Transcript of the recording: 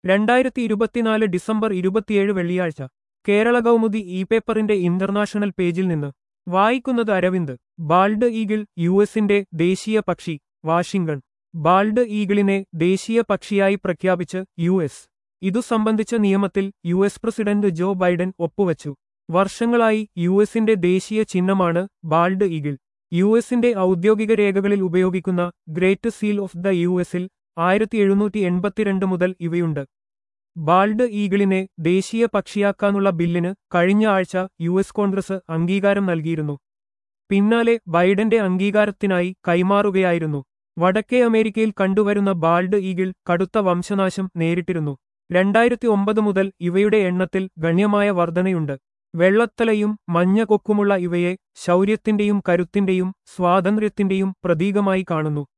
രണ്ടായിരത്തി ഇരുപത്തിനാല് ഡിസംബർ ഇരുപത്തിയേഴ് വെള്ളിയാഴ്ച കേരള കൗമുദി ഇ പേപ്പറിന്റെ ഇന്റർനാഷണൽ പേജിൽ നിന്ന് വായിക്കുന്നത് അരവിന്ദ് ബാൾഡ് ഈഗിൾ യു എസിന്റെ ദേശീയ പക്ഷി വാഷിംഗ്ടൺ ബാൾഡ് ഈഗിളിനെ ദേശീയ പക്ഷിയായി പ്രഖ്യാപിച്ച് യു എസ് ഇതു സംബന്ധിച്ച നിയമത്തിൽ U S president Joe Biden ഒപ്പുവച്ചു വർഷങ്ങളായി യു എസിന്റെ ദേശീയ ചിഹ്നമാണ് ബാൾഡ് ഈഗിൾ യു എസിന്റെ ഔദ്യോഗിക രേഖകളിൽ ഉപയോഗിക്കുന്ന great seal of the U എസിൽ ആയിരത്തി എഴുന്നൂറ്റി എൺപത്തിരണ്ട് മുതൽ ഇവയുണ്ട് ബാൾഡ് ഈഗിളിനെ ദേശീയ പക്ഷിയാക്കാനുള്ള ബില്ലിന് കഴിഞ്ഞ ആഴ്ച യു എസ് കോൺഗ്രസ് അംഗീകാരം നൽകിയിരുന്നു പിന്നാലെ ബൈഡന്റെ അംഗീകാരത്തിനായി കൈമാറുകയായിരുന്നു വടക്കേ അമേരിക്കയിൽ കണ്ടുവരുന്ന ബാൾഡ് ഈഗിൾ കടുത്ത വംശനാശം നേരിട്ടിരുന്നു രണ്ടായിരത്തി ഒമ്പത് മുതൽ ഇവയുടെ എണ്ണത്തിൽ ഗണ്യമായ വർധനയുണ്ട് വെള്ളത്തലയും മഞ്ഞ കൊക്കുമുള്ള ഇവയെ ശൗര്യത്തിന്റെയും കരുത്തിന്റെയും സ്വാതന്ത്ര്യത്തിന്റെയും പ്രതീകമായി കാണുന്നു